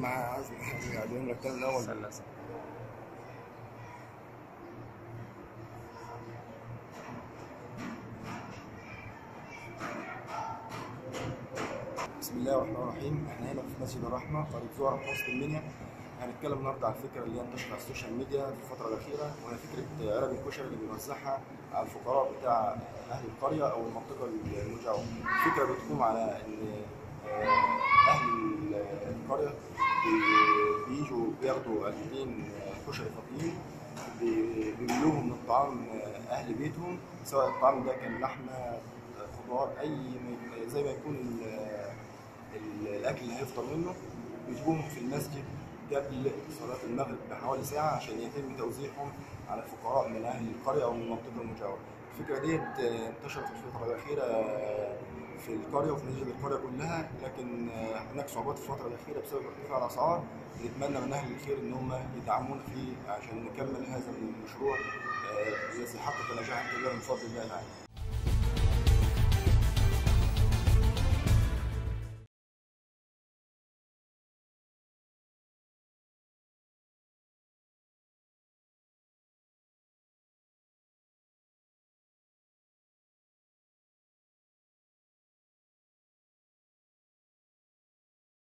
معايا عزم قاعدين نتكلم الاول استنى استنى. بسم الله الرحمن الرحيم احنا هنا في مسجد الرحمه قريه زهره في وسط المنيا هنتكلم النهارده على الفكره اللي هي انتشرت على السوشيال ميديا في الفتره الاخيره وهي فكره علب الكشري اللي بيوزعها على الفقراء بتاع اهل القريه او المنطقه المجاوره. الفكره بتقوم على ان آه، اهل القريه بي- بيجوا بياخدوا علبتين كشري فاضيين بي- بيملوهم من الطعام اهل بيتهم سواء الطعام ده كان لحمه خضار اي ما- زي ما يكون ال- ال- الاكل اللي هيفطر منه بيجيبوهم في المسجد قبل صلاه المغرب بحوالي ساعه عشان يتم توزيعهم على الفقراء من اهل القريه او من المنطقه المجاوره. الفكره ديت آه، انتشرت في الفتره الاخيره آه، في القريه وفي مسجد القريه كلها لكن آه، هناك صعوبات في الفتره الاخيره بسبب ارتفاع الاسعار نتمنى من اهل الخير ان هم يدعمونا فيه عشان نكمل هذا المشروع آه، الذي حقق نجاحا كبيرا من فضل الله تعالى.